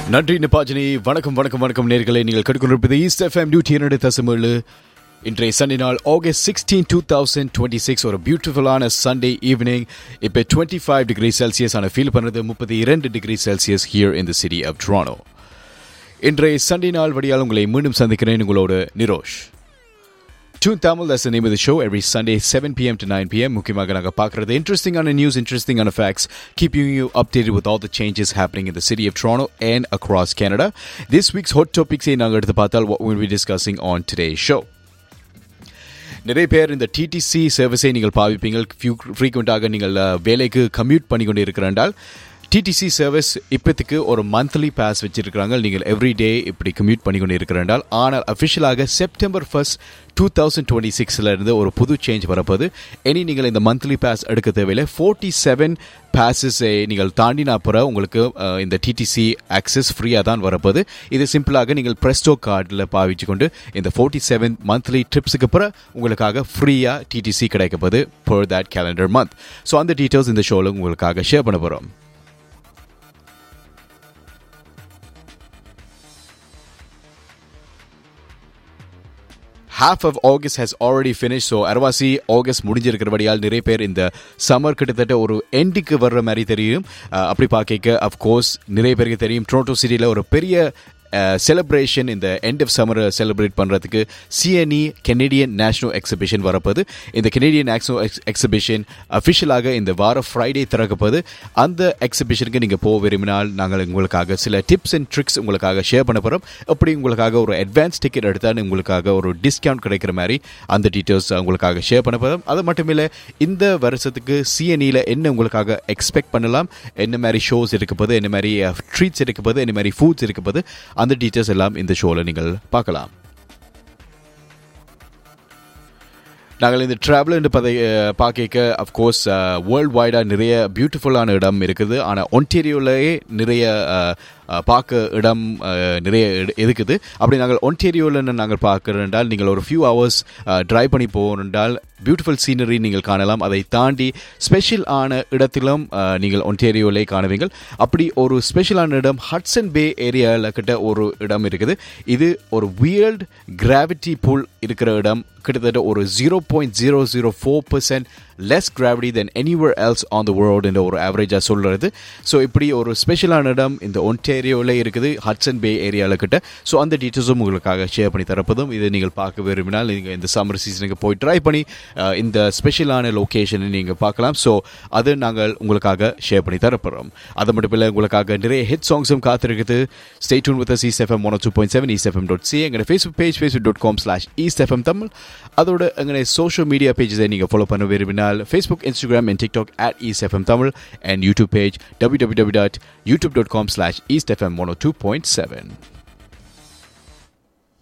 நன்றி நிபாஜினி வணக்கம் வணக்கம் வணக்கம் நேர்களை நீங்கள் கடுக்கொண்டிருப்பது ஈஸ்ட் எஃப்எம் டியூட்டி இரண்டு தசமேழு இன்றைய சண்டே நாள் August sixteen two thousand twenty six ஒரு பியூட்டிஃபுல்லான சண்டே ஈவினிங் இப்போ டுவெண்ட்டி ஃபைவ் டிகிரி செல்சியஸ் ஆன ஃபீல் பண்ணுறது முப்பத்தி இரண்டு degree Celsius here in the city of Toronto இன்றைய சண்டே நாள் வழியால் உங்களை மீண்டும் சந்திக்கிறேன் உங்களோட Nirosh Tune Tamil, that's the name of the show, every Sunday, 7 p.m. to 9 p.m. முக்கியமாக நாங்கள் பார்க்குறது இன்ட்ரெஸ்டிங்கான நியூஸ் இன்ட்ரெஸ்டிங்கான facts keeping you updated with all the changes happening in the city of Toronto and across Canada. This week's hot topics நாங்கள் எடுத்து பார்த்தால் what we'll be discussing on today's show. நிறைய பேர் இந்த டிடிசி சர்வீஸை நீங்கள் பாவிப்பீங்க ஃபியூ ஃப்ரீக்வெண்ட்டாக நீங்கள் அஹ், வேலைக்கு கம்யூட் பண்ணி கொண்டு இருக்கிறால் டிடிசி சர்வீஸ் இப்போத்துக்கு ஒரு மந்த்லி பாஸ் வச்சிருக்கிறாங்க நீங்கள் எவ்ரி டே இப்படி கம்யூட் பண்ணி கொண்டு இருக்கிறால் ஆனால் அஃபிஷியலாக September first two thousand twenty சிக்ஸில் இருந்து ஒரு புது சேஞ்ச் வரப்போது இனி நீங்கள் இந்த மந்த்லி பாஸ் எடுக்க தேவையில்லை ஃபோர்ட்டி செவன் பாஸஸை நீங்கள் தாண்டின அப்புறம் உங்களுக்கு அஹ், இந்த டிடிசி ஆக்சஸ் ஃப்ரீயாக தான் வரப்போகுது இது சிம்பிளாக நீங்கள் ப்ரெஸ்டோ கார்டில் பாவிச்சு கொண்டு இந்த ஃபோர்ட்டி செவன் மந்த்லி ட்ரிப்ஸுக்கு அப்புறம் உங்களுக்காக ஃப்ரீயாக டிடிசி கிடைக்கப்போகுது per that calendar month so அந்த டீட்டெயில்ஸ் இந்த ஷோவில் உங்களுக்காக ஷேர் பண்ண போகிறோம் half of August has already finished so அரவாசி ஆகஸ்ட் முடிஞ்சிருக்கிறபடியால் நிறைய பேர் இந்த சம்மர் கிட்டத்தட்ட ஒரு எண்டுக்கு வர்ற மாதிரி தெரியும் அஹ், அப்படி பார்க்க அஃப்கோர்ஸ் நிறைய பேருக்கு தெரியும் டொரண்டோ சிட்டியில் ஒரு பெரிய செலிப்ரேஷன் இந்த எண்ட் ஆஃப் சம்மரை செலிப்ரேட் பண்ணுறதுக்கு சிஎன்இ கெனடியன் நேஷனல் எக்ஸிபிஷன் வரப்போது இந்த கெனடியன் நேஷனல் எக்ஸிபிஷன் அஃபிஷியலாக இந்த வார ஃப்ரைடே திறக்கப்போது அந்த எக்ஸிபிஷனுக்கு நீங்கள் போக விரும்பினால் நாங்கள் உங்களுக்காக சில டிப்ஸ் அண்ட் ட்ரிக்ஸ் உங்களுக்காக ஷேர் பண்ண போகிறோம் அப்படி உங்களுக்காக ஒரு அட்வான்ஸ் டிக்கெட் எடுத்தால் உங்களுக்காக ஒரு டிஸ்கவுண்ட் கிடைக்கிற மாதிரி அந்த டீட்டெயில்ஸ் உங்களுக்காக ஷேர் பண்ண போகிறோம் அது மட்டும் இல்லை இந்த வருஷத்துக்கு சிஎன்இயில் என்ன உங்களுக்காக எக்ஸ்பெக்ட் பண்ணலாம் என்ன மாதிரி ஷோஸ் இருக்க போது என்ன மாதிரி ட்ரீட்ஸ் இருக்க போது என்ன மாதிரி ஃபுட்ஸ் இருக்க போது அந்த டீட்டெயில்ஸ் எல்லாம் இந்த ஷோவில் நீங்கள் பார்க்கலாம் நாங்கள் இந்த ட்ராவல் என்று பதை பார்க்க அஃப்கோர்ஸ் வேர்ல்ட் வைடாக நிறைய பியூட்டிஃபுல்லான இடம் இருக்குது ஆனால் ஒன்டேரியோவிலேயே நிறைய அஹ், அஹ், பார்க்க இடம் அஹ், நிறைய இட- இருக்குது அப்படி நாங்கள் ஒன்டேரியோவில் நாங்கள் பார்க்கிறோம் நீங்கள் ஒரு ஃபியூ ஹவர்ஸ் ட்ரைவ் பண்ணி போகிறோம் பியூட்டிஃபுல் சீனரி நீங்கள் காணலாம் அதை தாண்டி ஸ்பெஷல் ஆன இடத்திலும் அஹ், நீங்கள் ஒன்டேரியோவிலே காணுவீங்கள் அப்படி ஒரு ஸ்பெஷலான இடம் ஹட்சன் பே ஏரியாவில் கிட்ட ஒரு இடம் இருக்குது இது ஒரு வியர்ல்ட் கிராவிட்டி புல் இருக்கிற இடம் கிட்டத்தட்ட ஒரு zero point zero zero four percent less gravity than anywhere else on the world என்ற ஒரு ஆவரேஜாக சொல்கிறது ஸோ இப்படி ஒரு ஸ்பெஷலான இடம் இந்த ஒன்டேரியோவில் இருக்குது ஹட்சன் பே ஏரியாவில் கிட்ட ஸோ அந்த டீட்டெயில்ஸும் உங்களுக்காக ஷேர் பண்ணி தரப்பதும் இதை நீங்கள் பார்க்க விரும்பினால் நீங்கள் இந்த சம்மர் சீசனுக்கு போய் ட்ரை பண்ணி அஹ், இந்த ஸ்பெஷலான லொக்கேஷனை நீங்கள் பார்க்கலாம் ஸோ அது நாங்கள் உங்களுக்காக ஷேர் பண்ணி தரப்போகிறோம் அது மட்டும் இல்லை உங்களுக்காக நிறைய ஹிட் சாங்ஸும் காத்திருக்குது stay tuned with east FM one two point seven east FM dot C எங்களோட Facebook page Facebook dot com slash east FM Tamil அதோட எங்களுடைய சோஷியல் மீடியா பேஜஸை நீங்கள் ஃபாலோ பண்ண விரும்பினால் Facebook Instagram and TikTok at east FM Tamil and YouTube page W W W dot YouTube dot com slash east FM one two point seven